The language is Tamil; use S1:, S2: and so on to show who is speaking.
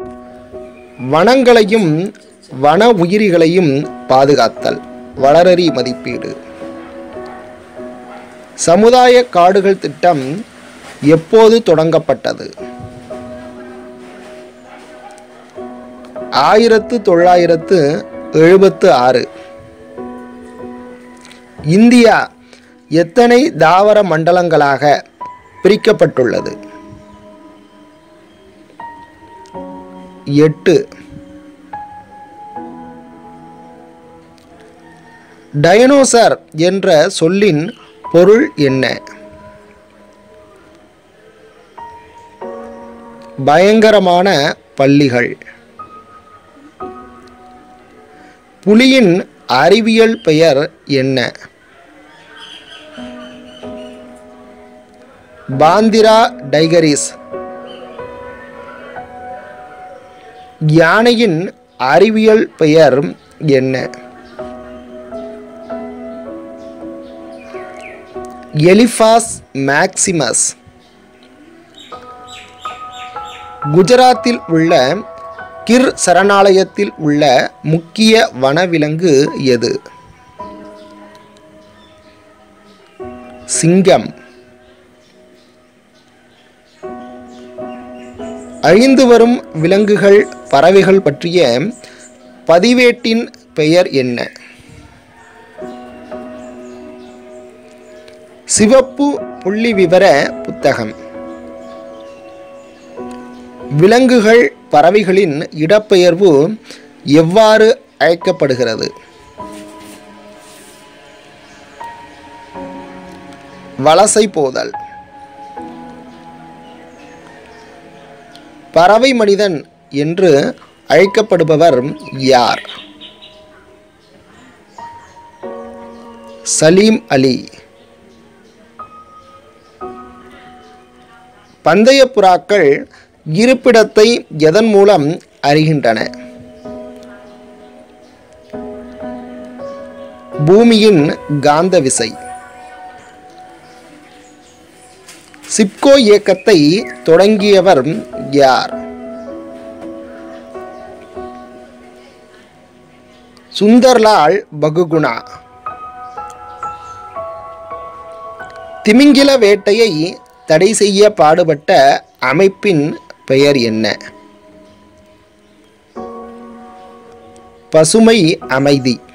S1: வனங்களையும் வன உயிரிகளையும் பாதுகாத்தல் வளரறி மதிப்பீடு சமுதாய காடுகள் திட்டம் எப்போது தொடங்கப்பட்டது ஆயிரத்து தொள்ளாயிரத்து எழுபத்து ஆறு இந்தியா எத்தனை தாவர மண்டலங்களாக பிரிக்கப்பட்டுள்ளது எட்டு டைனோசர் என்ற சொல்லின் பொருள் என்ன பயங்கரமான பள்ளிகள் புலியின் அறிவியல் பெயர் என்ன பாந்திரா டைகரிஸ் யானையின் அறிவியல் பெயர் என்ன எலிஃபாஸ் மேக்சிமஸ் குஜராத்தில் உள்ள கிர் சரணாலயத்தில் உள்ள முக்கிய வனவிலங்கு எது சிங்கம் அழிந்து வரும் விலங்குகள் பறவைகள் பற்றிய பதிவேட்டின் பெயர் என்ன சிவப்பு புள்ளி விவர புத்தகம் விலங்குகள் பறவைகளின் இடப்பெயர்வு எவ்வாறு அழைக்கப்படுகிறது வலசை போதல் பறவை மனிதன் என்று அழைக்கப்படுபவர் யார் சலீம் அலி பந்தய புறாக்கள் இருப்பிடத்தை எதன் மூலம் அறிகின்றன பூமியின் காந்த விசை சிப்கோ இயக்கத்தை தொடங்கியவர் யார் சுந்தர்லால் பகுகுணா திமிங்கில வேட்டையை தடை செய்ய பாடுபட்ட அமைப்பின் பெயர் என்ன பசுமை அமைதி